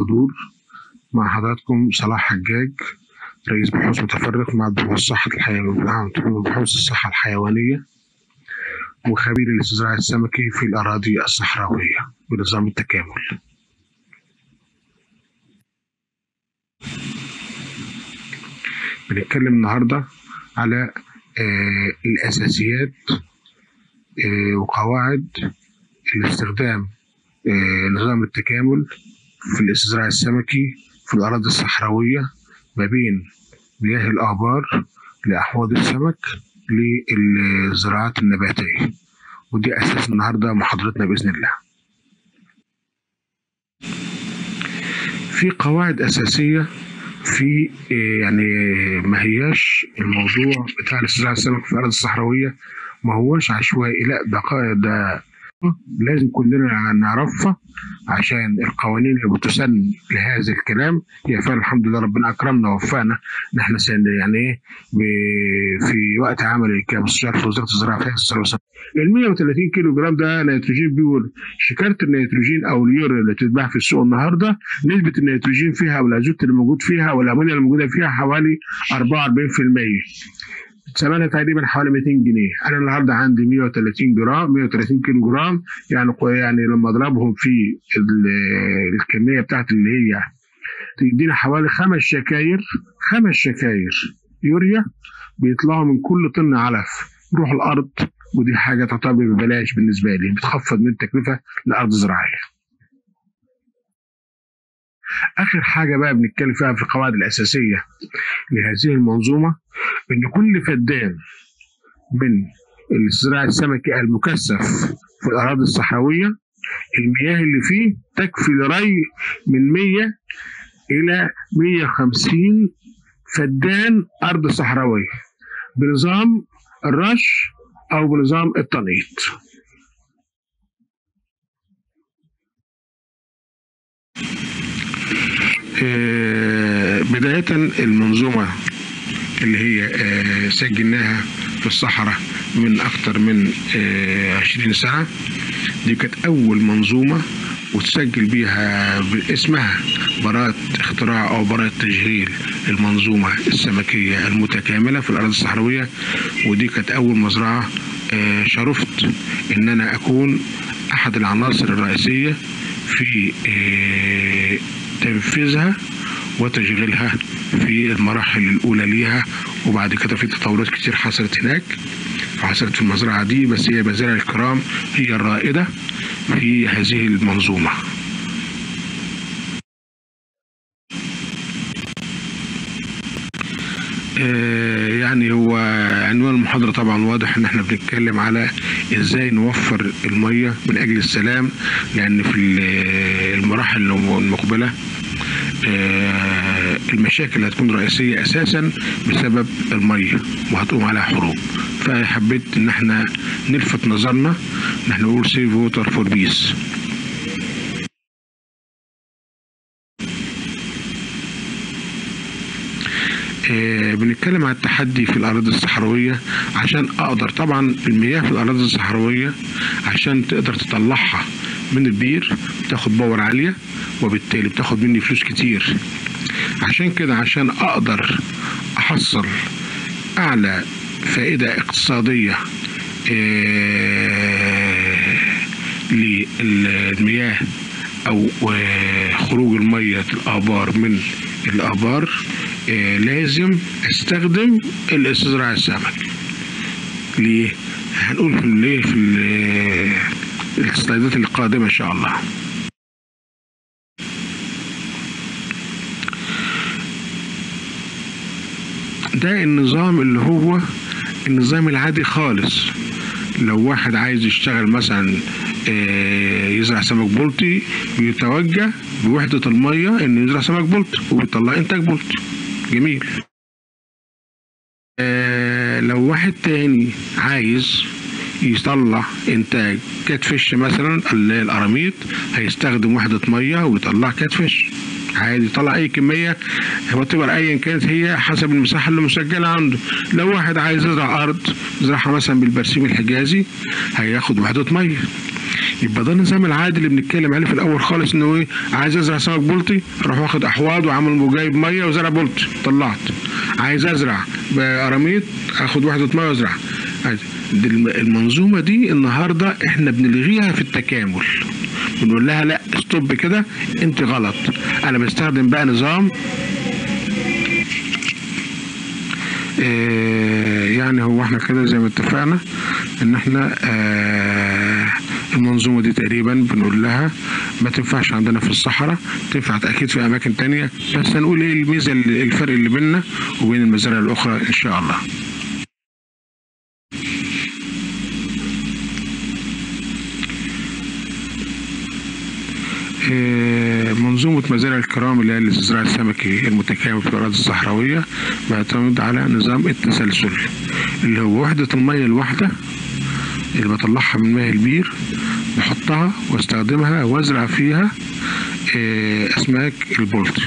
الحضور مع حضراتكم صلاح حجاج رئيس بحوث متفرغ مع بحوث صحة الحيوان بحوث الصحة الحيوانية وخبير الاستزراع السمكي في الأراضي الصحراوية بنظام التكامل بنتكلم النهاردة على آه الأساسيات آه وقواعد الاستخدام آه نظام التكامل في الاستزراع السمكي في الأراضي الصحراوية ما بين مياه الآبار لأحواض السمك للزراعات النباتية ودي أساس النهاردة محاضرتنا بإذن الله في قواعد أساسية في يعني ما هياش الموضوع بتاع الاستزراع السمك في الأراضي الصحراوية ما هوش عشوائي لا ده ده لازم كلنا نعرفها عشان القوانين اللي بتسن لهذا الكلام هي فعلا الحمد لله ربنا اكرمنا ووفقنا ان احنا يعني ايه في وقت عمل كمستشار في وزاره الزراعه في الصحه والسلامه ال 130 كيلو جرام ده نيتروجين بيور شكاره النيتروجين او اليوريا اللي بتتباع في السوق النهارده نسبه النيتروجين فيها او الازوت اللي موجود فيها او الامونيا اللي موجوده فيها حوالي 44% ثمنها تقريبا حوالي 200 جنيه انا النهارده عندي 130 جرام 130 كيلو جرام يعني يعني لما اضربهم في الكميه بتاعت اللي هي تدينا حوالي خمس شكاير خمس شكاير يوريا بيطلعوا من كل طن علف يروح الارض ودي حاجه تعتبر ببلاش بالنسبه لي بتخفض من التكلفه لارض زراعيه اخر حاجه بقى بنتكلم فيها في القواعد الاساسيه لهذه المنظومه ان كل فدان من الزراعة السمكي المكثف في الأراضي الصحراوية المياه اللي فيه تكفي لري من 100 إلى 150 فدان أرض صحراوية بنظام الرش أو بنظام التنقيط بداية المنظومة اللي هي سجلناها في الصحراء من أكتر من عشرين سنة دي كانت أول منظومة وتسجل بيها باسمها براءة اختراع أو براءة تشغيل المنظومة السمكية المتكاملة في الأراضي الصحراوية ودي كانت أول مزرعة شرفت إن أنا أكون أحد العناصر الرئيسية في تنفيذها وتشغيلها في المراحل الأولى ليها وبعد كده في تطورات كتير حصلت هناك فحصلت في المزرعة دي بس هي مزارع الكرام هي الرائدة في هذه المنظومة يعني هو عنوان المحاضرة طبعا واضح ان احنا بنتكلم على ازاي نوفر المية من اجل السلام لان في المراحل المقبلة المشاكل هتكون رئيسية أساسا بسبب المية وهتقوم عليها حروب فحبيت إن احنا نلفت نظرنا إن احنا نقول سيف ووتر فور بيس بنتكلم عن التحدي في الأراضي الصحراوية عشان أقدر طبعا المياه في الأراضي الصحراوية عشان تقدر تطلعها من البير بتاخد باور عالية وبالتالي بتاخد مني فلوس كتير عشان كده عشان أقدر أحصل أعلى فائدة اقتصادية للمياه أو خروج المية الآبار من الآبار لازم استخدم الاستزراع السمكي ليه؟ هنقول في ليه في السلايدات القادمة إن شاء الله ده النظام اللي هو النظام العادي خالص لو واحد عايز يشتغل مثلا يزرع سمك بلطي بيتوجه بوحدة المية انه يزرع سمك بلطي وبيطلع انتاج بلطي جميل لو واحد تاني عايز يطلع انتاج كاتفش مثلا القراميط هيستخدم وحدة مية ويطلع كاتفش عادي يطلع اي كميه هو تبقى ايا كانت هي حسب المساحه اللي مسجله عنده لو واحد عايز يزرع ارض يزرعها مثلا بالبرسيم الحجازي هياخد وحده ميه يبقى ده النظام العادي اللي بنتكلم عليه في الاول خالص انه ايه عايز ازرع سمك بلطي اروح واخد احواض وعامل جايب ميه وزرع بلطي طلعت عايز ازرع قراميط اخد وحده ميه وازرع عايز- دي الم- المنظومه دي النهارده احنا بنلغيها في التكامل بنقول لها لا ستوب كده انت غلط انا بستخدم بقى نظام آه، يعني هو احنا كده زي ما اتفقنا ان احنا آه، المنظومة دي تقريبا بنقول لها ما تنفعش عندنا في الصحراء تنفع اكيد في اماكن تانية بس هنقول ايه الميزة اللي- الفرق اللي بيننا وبين المزارع الاخرى ان شاء الله آه، منظومة مزارع الكرام اللي هي الاستزراع السمكي المتكامل في الأراضي الصحراوية بيعتمد على نظام التسلسل اللي هو وحدة المية الواحدة اللي بطلعها من ماء البير بحطها واستخدمها وازرع فيها آه، أسماك البلطي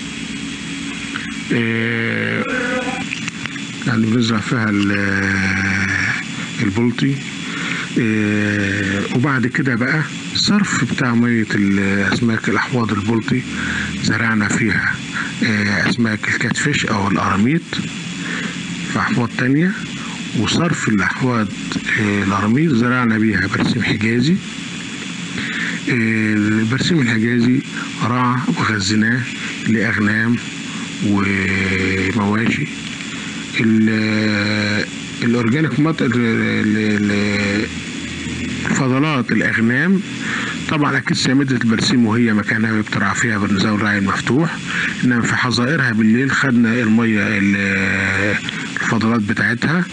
آه، يعني بنزرع فيها ال- البلطي آه، وبعد كده بقى صرف بتاع مية الأسماك الأحواض البلطي زرعنا فيها آه، أسماك الكاتفيش أو القراميط في أحواض تانية وصرف الأحواض آه، القراميط زرعنا بيها برسيم حجازي آه، البرسيم الحجازي رعى وغذيناه لأغنام ومواشي ال- الاورجانيك مط ال- ال- ال- فضلات الاغنام طبعا اكيد سامده البرسيم وهي مكانها بترعى فيها بالنظام الرعي المفتوح انما في حظائرها بالليل خدنا الميه ال- الفضلات بتاعتها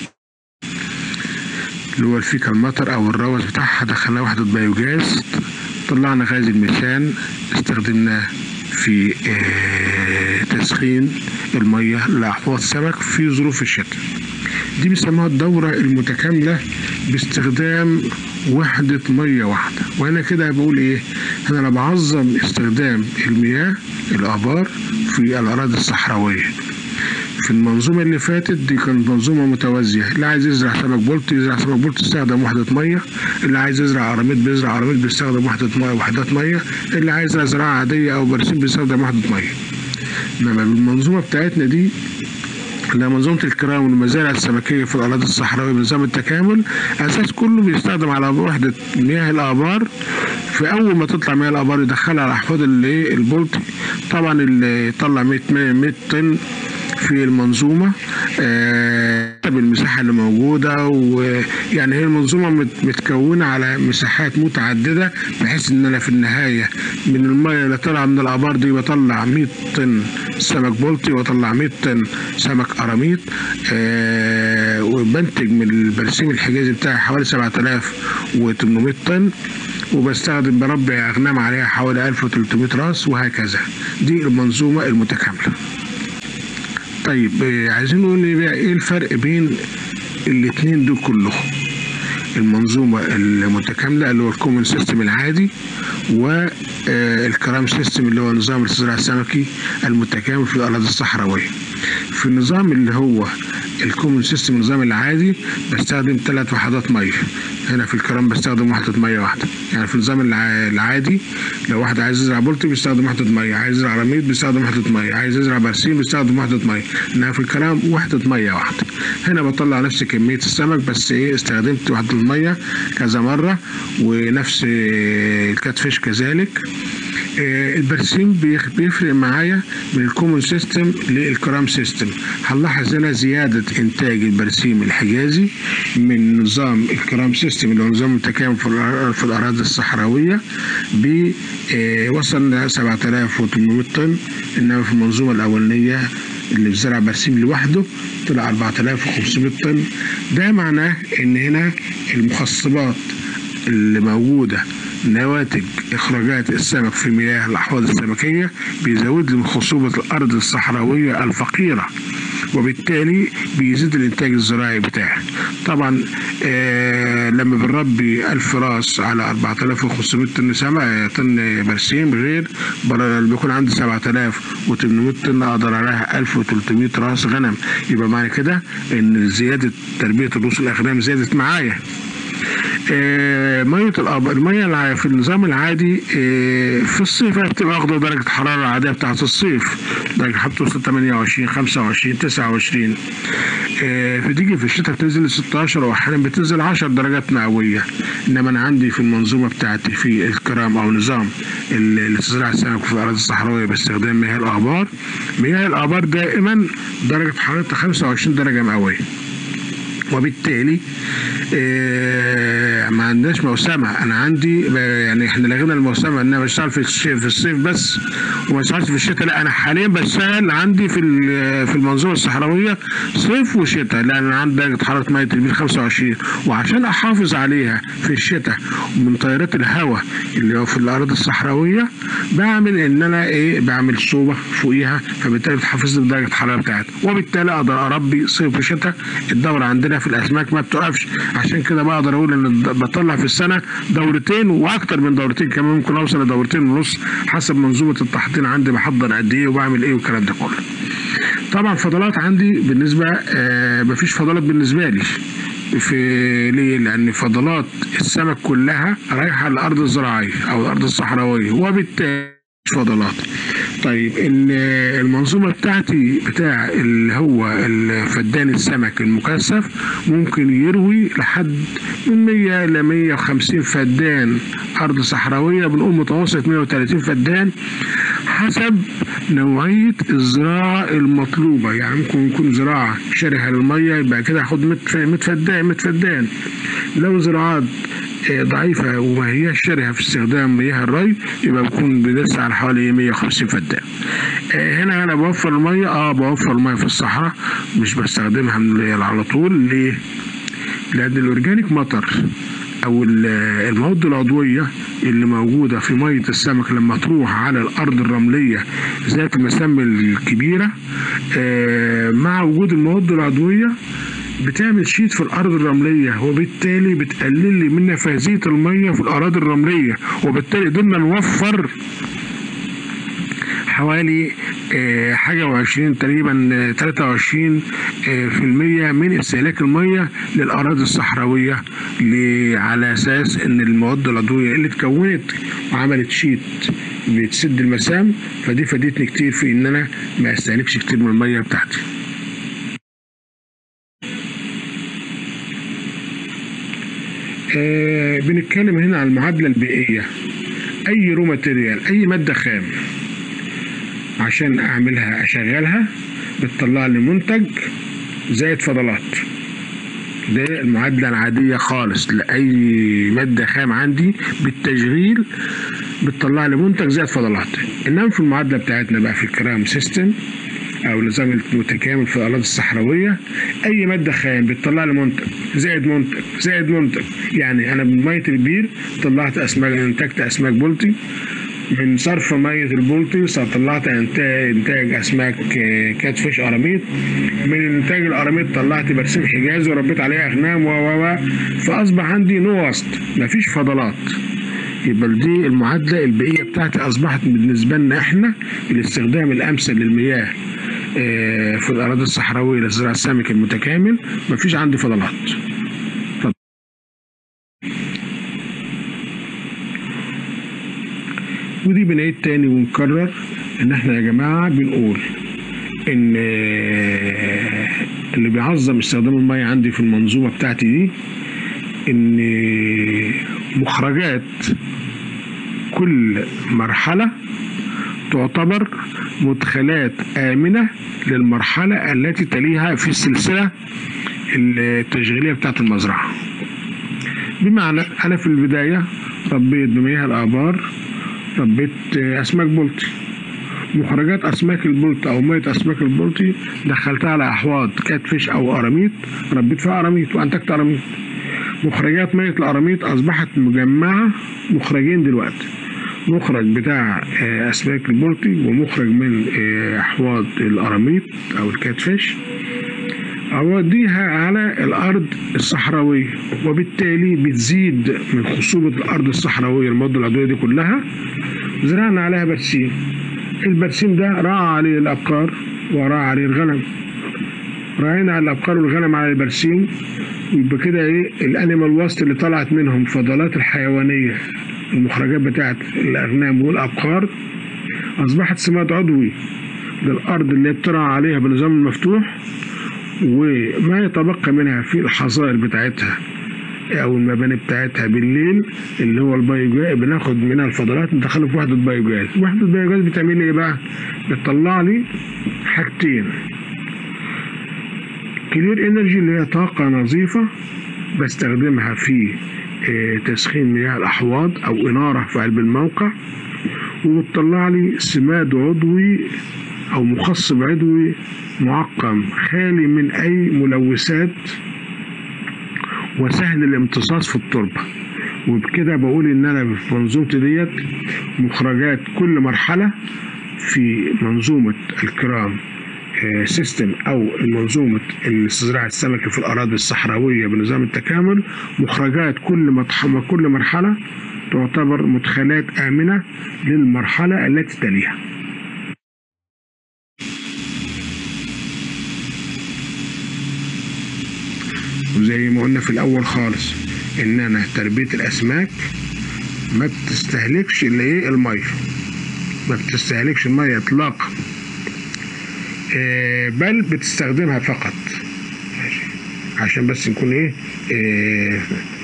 اللي هو الفيكا المطر او الروث بتاعها دخلنا وحده بيوجاز طلعنا غاز الميثان استخدمناه في آه، تسخين الميه لاحواض سمك في ظروف الشتاء دي بيسموها الدورة المتكاملة باستخدام وحدة مية واحدة وأنا كده بقول إيه أنا بعظم استخدام المياه الآبار في الأراضي الصحراوية في المنظومة اللي فاتت دي كانت منظومة متوازية اللي عايز يزرع سمك بولت يزرع سمك بولت يستخدم وحدة مية اللي عايز يزرع قراميط بيزرع قراميط بيستخدم وحدة مية وحدات مية اللي عايز يزرع زراعة عادية أو برسيم بيستخدم وحدة مية إنما بالمنظومة بتاعتنا دي اللي هي منظومة الكرام والمزارع السمكية في الأراضي الصحراوية بنظام التكامل أساس كله بيستخدم على وحدة مياه الآبار في أول ما تطلع مياه الآبار يدخلها على أحواض اللي البلطي طبعا اللي يطلع 100 100 طن في المنظومة آه، بالمساحة اللي موجودة ويعني هي المنظومة مت- متكونة على مساحات متعددة بحيث ان انا في النهاية من المية اللي طالعة من الآبار دي بطلع 100 طن سمك بلطي واطلع 100 طن سمك قراميط آه، وبنتج من البرسيم الحجازي بتاعي حوالي 7800 طن وبستخدم بربي أغنام عليها حوالي 1300 راس وهكذا دي المنظومة المتكاملة طيب آه، عايزين نقول إيه بقى ايه الفرق بين الاتنين دول كلهم المنظومة المتكاملة اللي هو الكومن سيستم العادي والكرام سيستم اللي هو نظام الاستزراع السمكي المتكامل في الأراضي الصحراوية في النظام اللي هو الكومن سيستم النظام العادي بستخدم ثلاث وحدات ميه هنا في الكرام بستخدم وحدة ميه واحدة يعني في النظام الع- العادي لو واحد عايز يزرع بولتي بيستخدم وحدة ميه عايز يزرع رميد بيستخدم وحدة ميه عايز يزرع برسيم بيستخدم وحدة ميه انما في الكرام وحدة ميه واحدة هنا بطلع نفس كمية السمك بس ايه استخدمت وحدة الميه كذا مرة ونفس آه، الكاتفيش كذلك آه، البرسيم بيخ- بيفرق معايا من الكومون سيستم للكرام سيستم هنلاحظ هنا زيادة إنتاج البرسيم الحجازي من نظام الكرام سيستم اللي هو نظام التكامل في الأر- في الأراضي الصحراوية ب آه، وصلنا 7800 طن إنما في المنظومة الأولانية اللي بزرع برسيم لوحده طلع 4500 طن ده معناه إن هنا المخصبات اللي موجودة نواتج إخراجات السمك في مياه الأحواض السمكية بيزود لي من خصوبة الأرض الصحراوية الفقيرة وبالتالي بيزيد الإنتاج الزراعي بتاعي طبعا آه لما بنربي 1000 راس على 4500 طن سمك طن برسيم غير بر- اللي بيكون عندي 7800 طن أقدر عليها 1300 راس غنم يبقى معنى كده إن زيادة تربية رؤوس الأغنام زادت معايا آه، ميه الأب... الميه الع- في النظام العادي آه، في الصيف هي بتبقى واخده درجه الحراره العاديه بتاعت الصيف درجه حراره توصل 28 25 29 آه، فتيجي في الشتاء بتنزل ل 16 واحيانا بتنزل 10 درجات مئويه انما انا عندي في المنظومه بتاعتي في الكرام او نظام ال- الاستزراع السمك في الاراضي الصحراويه باستخدام مياه الابار مياه الابار دائما درجه حرارتها 25 درجه مئويه وبالتالي آه، ما عندناش موسمة أنا عندي ب- يعني إحنا لغينا الموسمة إن أنا بشتغل في الش- في الصيف بس وما بشتغلش في الشتاء لا أنا حاليا بشتغل عندي في ال- في المنظومة الصحراوية صيف وشتاء لأن أنا عندي درجة حرارة مية البيت 25 وعشان أحافظ عليها في الشتاء من تيارات الهواء اللي هو في الأراضي الصحراوية بعمل إن أنا إيه بعمل صوبة فوقيها فبالتالي بتحافظ لي بدرجة الحرارة بتاعتها وبالتالي أقدر أربي صيف وشتاء الدورة عندنا في الأسماك ما بتوقفش عشان كده بقدر أقول إن الد- بطلع في السنة دورتين وأكتر من دورتين كمان ممكن أوصل لدورتين ونص حسب منظومة التحضير عندي بحضر قد إيه وبعمل إيه والكلام ده كله. طبعا فضلات عندي بالنسبه آه مفيش فضلات بالنسبه لي في ليه؟ لان فضلات السمك كلها رايحه للارض الزراعيه او الارض الصحراويه وبالتالي مفيش فضلات طيب ال- المنظومه بتاعتي بتاع اللي هو الفدان السمك المكثف ممكن يروي لحد من 100 ل 150 فدان ارض صحراويه بنقول متوسط 130 فدان حسب نوعية الزراعة المطلوبة يعني ممكن يكون زراعة شرهة للمية يبقى كده هاخد 100 ف- 100 فدان 100 فدان لو زراعات آه، ضعيفة وما هياش شرهة في استخدام مياه الري يبقى بكون بنرسى على حوالي 150 فدان آه، هنا انا بوفر المية اه بوفر المية في الصحراء مش بستخدمها من على طول ليه؟ لأن الأورجانيك مطر أو ال- المواد العضوية اللي موجودة في مية السمك لما تروح على الأرض الرملية ذات المسام الكبيرة آه، مع وجود المواد العضوية بتعمل شيت في الأرض الرملية وبالتالي بتقلل لي من نفاذية المية في الأراضي الرملية وبالتالي قدرنا نوفر حوالي آه، حاجة وعشرين تقريبا تلاتة وعشرين في المية من استهلاك المية للأراضي الصحراوية ل- على أساس إن المواد العضوية اللي اتكونت وعملت شيت بتسد المسام فدي فادتني كتير في إن أنا ما استهلكش كتير من المية بتاعتي. آه بنتكلم هنا عن المعادلة البيئية أي رو ماتيريال أي مادة خام عشان اعملها اشغلها بتطلع لي منتج زائد فضلات ده المعادلة العادية خالص لأي مادة خام عندي بالتشغيل بتطلع لي منتج زائد فضلات إنما في المعادلة بتاعتنا بقى في الكرام سيستم أو النظام المتكامل في الأراضي الصحراوية أي مادة خام بتطلع لي منتج زائد منتج زائد منتج يعني أنا من مية البير طلعت أسماك أنتجت أسماك بلطي من صرف مية البلطي طلعت انتاج, انتاج اسماك آه، كاتفيش قراميط من انتاج القراميط طلعت برسيم حجازي وربيت عليها اغنام و و و فاصبح عندي نو وسط مفيش فضلات يبقى دي المعادلة البيئية بتاعتي أصبحت بالنسبة لنا إحنا الاستخدام الأمثل للمياه آه، في الأراضي الصحراوية لزراعة السمك المتكامل مفيش عندي فضلات ودي بنعيد تاني ونكرر ان احنا يا جماعه بنقول ان آه، اللي بيعظم استخدام الميه عندي في المنظومه بتاعتي دي ان مخرجات كل مرحله تعتبر مدخلات آمنة للمرحلة التي تليها في السلسلة التشغيلية بتاعت المزرعة بمعنى أنا في البداية ربيت بمياه الآبار ربيت آه، أسماك بلطي مخرجات أسماك البلطي أو مية أسماك البلطي دخلتها على أحواض كاتفيش أو قراميط ربيت فيها قراميط وأنتجت قراميط مخرجات مية القراميط أصبحت مجمعة مخرجين دلوقتي مخرج بتاع آه، أسماك البلطي ومخرج من آه، أحواض القراميط أو الكاتفيش أوديها على الأرض الصحراوية وبالتالي بتزيد من خصوبة الأرض الصحراوية المواد العضوية دي كلها زرعنا عليها برسيم البرسيم ده راعى عليه الأبقار وراعى عليه الغنم راعينا على الأبقار والغنم على البرسيم ويبقى كده ايه الانيمال واست اللي طلعت منهم فضلات الحيوانيه المخرجات بتاعت الاغنام والابقار اصبحت سماد عضوي للارض اللي بترعى عليها بالنظام المفتوح وما يتبقى منها في الحظائر بتاعتها او المباني بتاعتها بالليل اللي هو البايوجاز بناخد منها الفضلات ندخلها في وحده بايوجاز وحده بايوجاز بتعمل لي ايه بقى بتطلع لي حاجتين كلير انرجي اللي هي طاقه نظيفه بستخدمها في آه، تسخين مياه الاحواض او اناره في قلب الموقع وبتطلع لي سماد عضوي او مخصب عضوي معقم خالي من اي ملوثات وسهل الامتصاص في التربه وبكده بقول ان انا في منظومتي ديت مخرجات كل مرحله في منظومه الكرام آه، سيستم او منظومه الاستزراع السمكي في الاراضي الصحراويه بنظام التكامل مخرجات كل متح- كل مرحله تعتبر مدخلات امنه للمرحله التي تليها وزي ما قلنا في الاول خالص ان انا تربيه الاسماك ما بتستهلكش الا ايه الميه ما بتستهلكش الميه اطلاقا آه، بل بتستخدمها فقط ماشي. عشان بس نكون ايه آه،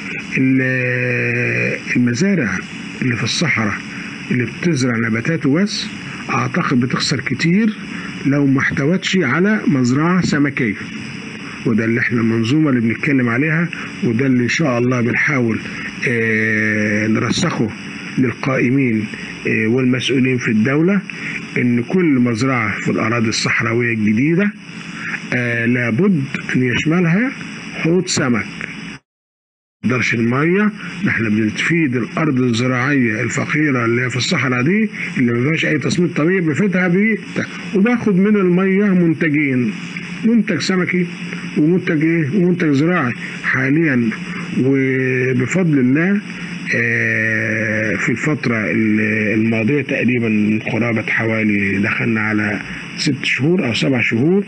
ال- المزارع اللي في الصحراء اللي بتزرع نباتات وبس اعتقد بتخسر كتير لو ما احتوتش على مزرعه سمكيه وده اللي احنا المنظومه اللي بنتكلم عليها وده اللي ان شاء الله بنحاول آه، نرسخه للقائمين آه، والمسؤولين في الدوله ان كل مزرعه في الاراضي الصحراويه الجديده آه، لابد ان يشملها حوض سمك مقدرش الميه احنا بنفيد الارض الزراعيه الفقيره اللي هي في الصحراء دي اللي ما فيهاش اي تصميم طبيعي بفيدها بيه وباخد من الميه منتجين منتج سمكي ومنتج ايه ومنتج زراعي حاليا وبفضل الله آه، في الفترة ال- الماضية تقريبا قرابة حوالي دخلنا على ست شهور أو سبع شهور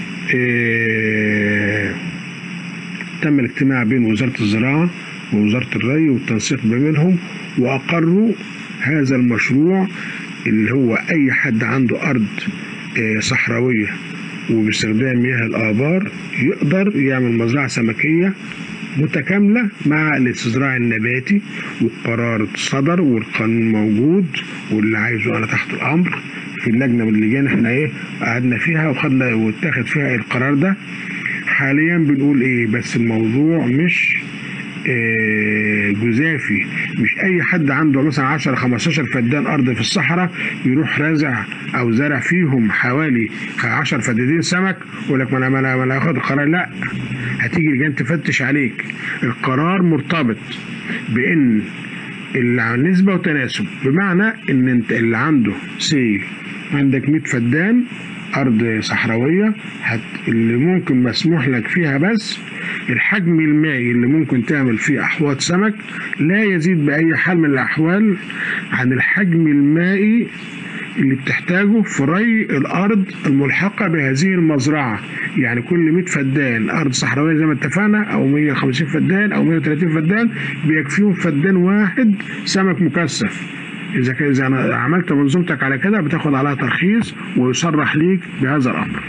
آه، تم الاجتماع بين وزارة الزراعة ووزارة الري والتنسيق بينهم وأقروا هذا المشروع اللي هو أي حد عنده أرض آه، صحراوية وباستخدام مياه الآبار يقدر يعمل مزرعة سمكية متكاملة مع الاستزراع النباتي والقرار صدر والقانون موجود واللي عايزه أنا تحت الأمر في اللجنة من اللجان احنا ايه قعدنا فيها وخدنا واتخذ فيها القرار ده حاليا بنقول ايه بس الموضوع مش آه، جزافي مش اي حد عنده مثلا 10 15 فدان ارض في الصحراء يروح رازع او زرع فيهم حوالي 10 فدادين سمك ويقول لك ما انا ما انا ما أنا هاخد القرار لا هتيجي لجان تفتش عليك القرار مرتبط بان اللي عن نسبة وتناسب بمعنى ان انت اللي عنده سي عندك 100 فدان ارض صحراوية هت اللي ممكن مسموح لك فيها بس الحجم المائي اللي ممكن تعمل فيه احواض سمك لا يزيد باي حال من الاحوال عن الحجم المائي اللي بتحتاجه في ري الارض الملحقه بهذه المزرعه يعني كل 100 فدان ارض صحراويه زي ما اتفقنا او 150 فدان او 130 فدان بيكفيهم فدان واحد سمك مكثف اذا كان اذا أنا عملت منظومتك على كده بتاخد عليها ترخيص ويصرح ليك بهذا الامر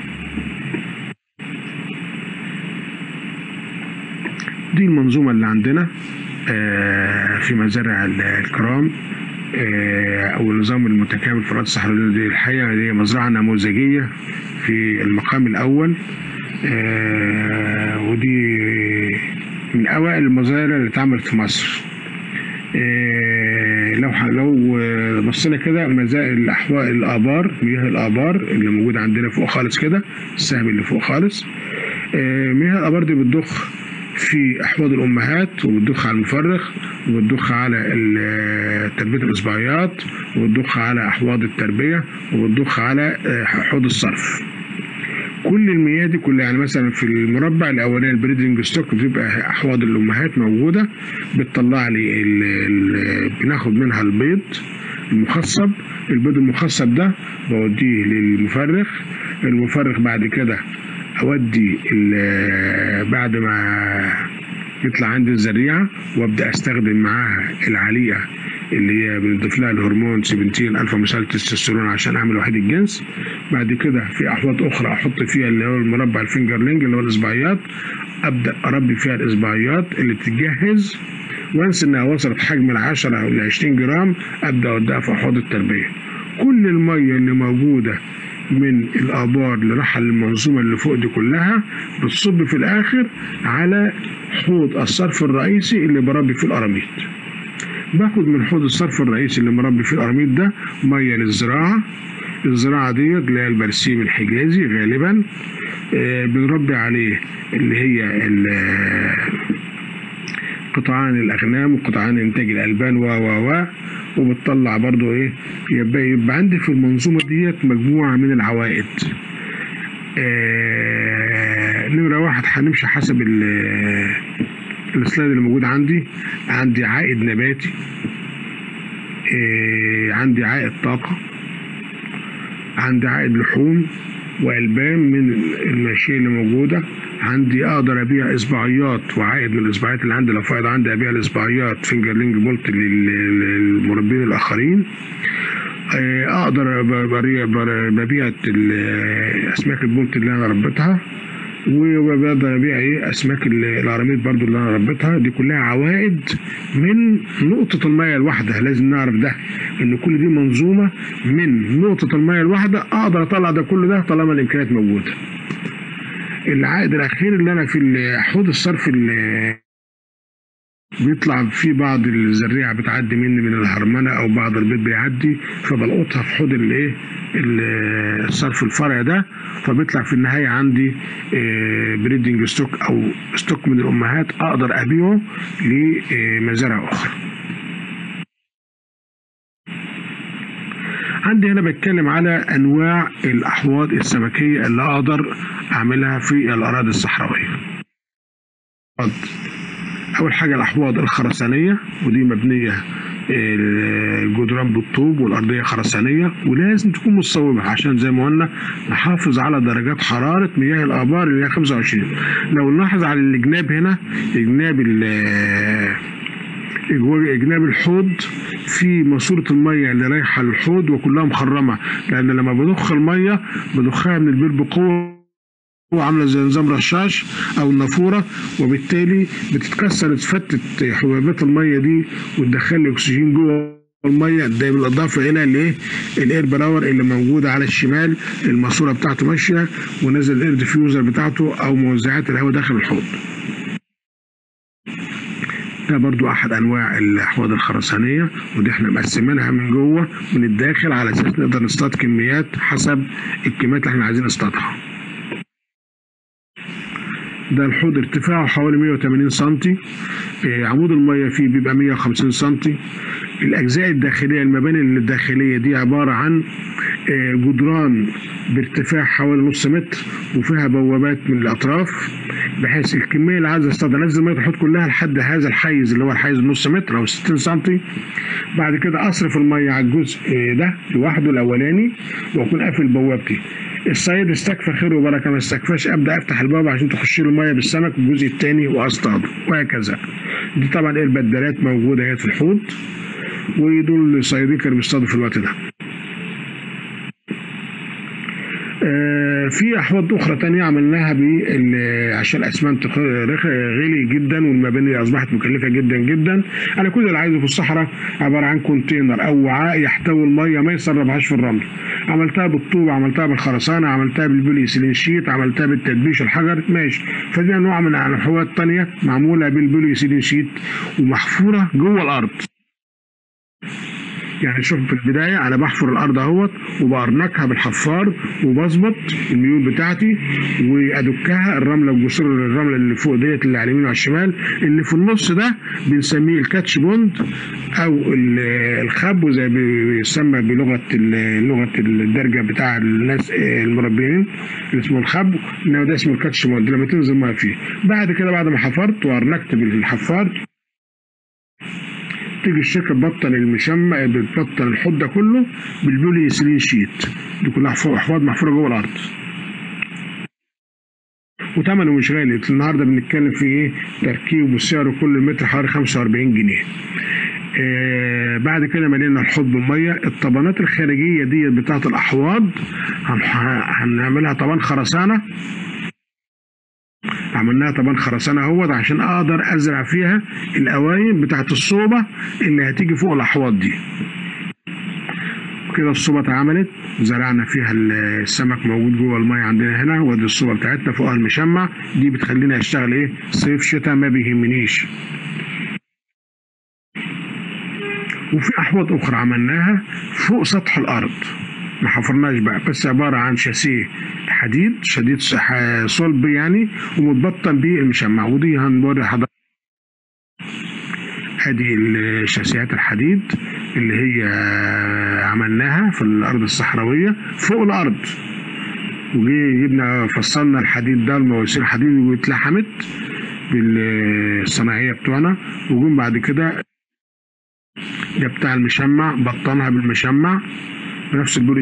دي المنظومه اللي عندنا آه، في مزارع ال- الكرام آه، او النظام المتكامل في الارض الصحراويه دي الحقيقه دي مزرعه نموذجيه في المقام الاول آه، ودي من اوائل المزارع اللي اتعملت في مصر آه، لو ح- لو آه، بصينا كده مزا- الاحواء الابار مياه الابار اللي موجوده عندنا فوق خالص كده السهم اللي فوق خالص آه، مياه الابار دي بتضخ في احواض الامهات وبتضخ على المفرخ وبتضخ على ال- تربيه الاصبعيات وبتضخ على احواض التربيه وبتضخ على آه، حوض الصرف كل المياه دي كلها يعني مثلا في المربع الاولاني البريدنج ستوك بتبقى احواض الامهات موجوده بتطلع لي ال ال بناخد منها البيض المخصب البيض المخصب ده بوديه للمفرخ المفرخ بعد كده اودي ال- بعد ما يطلع عندي الزريعه وابدا استخدم معاها العليقه اللي هي بنضيف لها الهرمون 17 الفا مثال تستوستيرون عشان اعمل وحيد الجنس بعد كده في احواض اخرى احط فيها اللي هو المربع الفينجرلينج اللي هو الاصبعيات ابدا اربي فيها الاصبعيات اللي بتتجهز وانس انها وصلت حجم ال 10 او ال 20 جرام ابدا اوديها في احواض التربيه كل الميه اللي موجوده من الابار اللي رايحه للمنظومه اللي فوق دي كلها بتصب في الاخر على حوض الصرف الرئيسي اللي بربي فيه القراميط باخد من حوض الصرف الرئيسي اللي مربي فيه القراميط ده ميه للزراعه الزراعه ديت اللي هي البرسيم الحجازي غالبا آه بنربي عليه اللي هي قطعان الاغنام وقطعان انتاج الالبان و و و وبتطلع برضو ايه يبقى, يبقى عندي في المنظومه ديت مجموعه من العوائد آه نمره واحد هنمشي حسب السلايد اللي موجود عندي عندي عائد نباتي آه عندي عائد طاقه عندي عائد لحوم والبان من الماشيه اللي موجوده عندي اقدر ابيع اصبعيات وعائد من الاصبعيات اللي عندي لو فايض عندي ابيع الاصبعيات فينجرلينج بولت للمربين الاخرين اقدر ببيع اسماك البولت اللي انا ربيتها وبقدر ابيع ايه اسماك القراميط برضو اللي انا ربيتها دي كلها عوائد من نقطة المية الواحدة لازم نعرف ده ان كل دي منظومة من نقطة المية الواحدة اقدر اطلع ده كل ده طالما الامكانيات موجودة العائد الاخير اللي انا في حوض الصرف اللي بيطلع في بعض الزريعه بتعدي مني من الهرمنه او بعض البيض بيعدي فبلقطها في حوض الايه الصرف الفرعي ده فبيطلع في النهايه عندي بريدنج ستوك او ستوك من الامهات اقدر ابيعه لمزارع اخرى عندي هنا بتكلم على انواع الاحواض السمكيه اللي اقدر اعملها في الاراضي الصحراويه اول حاجه الاحواض الخرسانيه ودي مبنيه الجدران بالطوب والارضيه خرسانيه ولازم تكون متصوبه عشان زي ما قلنا نحافظ على درجات حراره مياه الابار اللي هي 25 لو نلاحظ على الجناب هنا جناب جناب الحوض في ماسوره الميه اللي رايحه للحوض وكلها مخرمه لان لما بضخ الميه بضخها من البير بقوه عامله زي نظام رشاش او النافوره وبالتالي بتتكسر تفتت حبيبات الميه دي وتدخل لي اكسجين جوه الميه ده بالاضافه الى الايه الاير براور اللي موجوده على الشمال الماسوره بتاعته ماشيه ونزل الاير ديفيوزر بتاعته او موزعات الهواء داخل الحوض ده برضو احد انواع الاحواض الخرسانيه ودي احنا مقسمينها من جوه من الداخل على اساس نقدر نصطاد كميات حسب الكميات اللي احنا عايزين نصطادها ده الحوض ارتفاعه حوالي 180 سم عمود الميه فيه بيبقى 150 سم الاجزاء الداخليه المباني الداخليه دي عباره عن جدران بارتفاع حوالي نص متر وفيها بوابات من الاطراف بحيث الكميه اللي عايز اصطادها انزل ميه الحوض كلها لحد هذا الحيز اللي هو الحيز نص متر او 60 سم بعد كده اصرف الميه على الجزء ده لوحده الاولاني واكون قافل بوابتي الصيد استكفى خير وبركه ما استكفاش ابدا افتح الباب عشان تخش له الميه بالسمك الجزء الثاني واصطاده وهكذا دي طبعا ايه البدلات موجوده هي في الحوض ودول الصيادين كانوا بيصطادوا في الوقت ده في احواض اخرى تانية عملناها عشان الاسمنت غالي جدا والمباني اصبحت مكلفه جدا جدا انا كل اللي عايزه في الصحراء عباره عن كونتينر او وعاء يحتوي الميه ما يسربهاش في الرمل عملتها بالطوب عملتها بالخرسانه عملتها بالبولي سيلين شيت عملتها بالتدبيش الحجر ماشي فدي انواع من الاحواض تانية معموله بالبولي سيلين شيت ومحفوره جوه الارض يعني شوف في البداية أنا بحفر الأرض أهوت وبأرنكها بالحفار وبظبط الميول بتاعتي وأدكها الرملة وجسور الرملة اللي فوق ديت اللي على اليمين وعلى الشمال اللي في النص ده بنسميه الكاتش بوند أو الخب زي بيسمى بلغة لغة الدرجة بتاع الناس المربيين اللي اسمه الخب إنما ده اسمه الكاتش بوند لما تنزل ميه فيه بعد كده بعد ما حفرت وأرنكت بالحفار تيجي الشركه تبطل المشمع بتبطل الحوض ده كله بالبولي سيلين شيت دي كلها احواض محفوره جوه الارض وثمنه مش غالي النهارده بنتكلم في ايه تركيب والسعر كل متر حوالي 45 جنيه آه بعد كده ملينا الحوض بالميه الطبانات الخارجيه دي بتاعه الاحواض هنعملها طبان خرسانه عملناها طبعا خرسانه اهوت عشان اقدر ازرع فيها القوايم بتاعت الصوبه اللي هتيجي فوق الاحواض دي كده الصوبه اتعملت زرعنا فيها السمك موجود جوه الميه عندنا هنا وادي الصوبه بتاعتنا فوقها المشمع دي بتخليني اشتغل ايه صيف شتاء ما بيهمنيش وفي احواض اخرى عملناها فوق سطح الارض ما حفرناش بقى بس عباره عن شاسيه حديد شديد صلب يعني ومتبطن بيه المشمع ودي هنوري حضرتك ادي الشاسيات الحديد اللي هي عملناها في الارض الصحراويه فوق الارض وجي جبنا فصلنا الحديد ده المواسير الحديد واتلحمت بالصناعيه بتوعنا وجم بعد كده ده بتاع المشمع بطنها بالمشمع بنفس الدور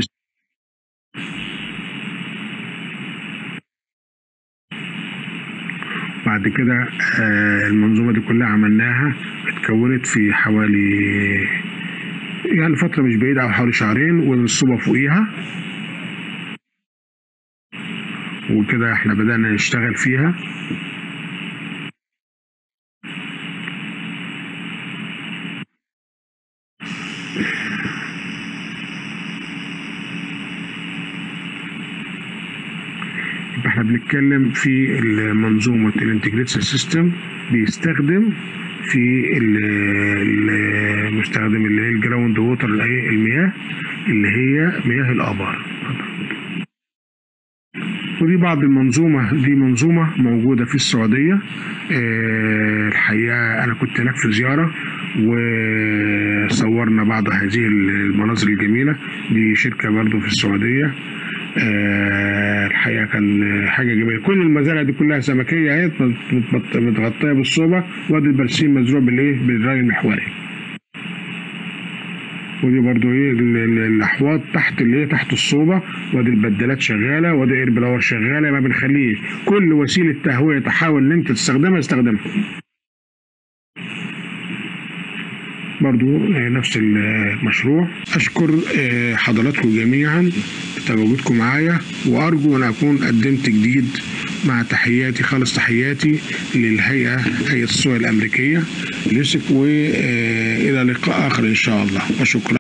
بعد كده المنظومة دي كلها عملناها اتكونت في حوالي يعني فترة مش بعيدة أو حوالي شهرين والصوبة فوقيها وكده احنا بدأنا نشتغل فيها احنا بنتكلم في منظومة الانتجريتد سيستم بيستخدم في المستخدم اللي هي الجراوند ووتر المياه اللي هي مياه الآبار ودي بعض المنظومة دي منظومة موجودة في السعودية أه الحقيقة أنا كنت هناك في زيارة وصورنا بعض هذه المناظر الجميلة دي شركة برضو في السعودية أه الحقيقه كان حاجه جميله كل المزارع دي كلها سمكيه اهي متغطيه بالصوبه وادي البرسيم مزروع بالايه بالري المحوري ودي برضو ايه الاحواض تحت اللي هي تحت الصوبه وادي البدلات شغاله وادي اير بلاور شغاله ما بنخليش كل وسيله تهويه تحاول ان انت تستخدمها استخدمها برضو نفس المشروع أشكر حضراتكم جميعا بتواجدكم معايا وأرجو أن أكون قدمت جديد مع تحياتي خالص تحياتي للهيئة هيئة الصور الأمريكية ليسك وإلى لقاء آخر إن شاء الله وشكرا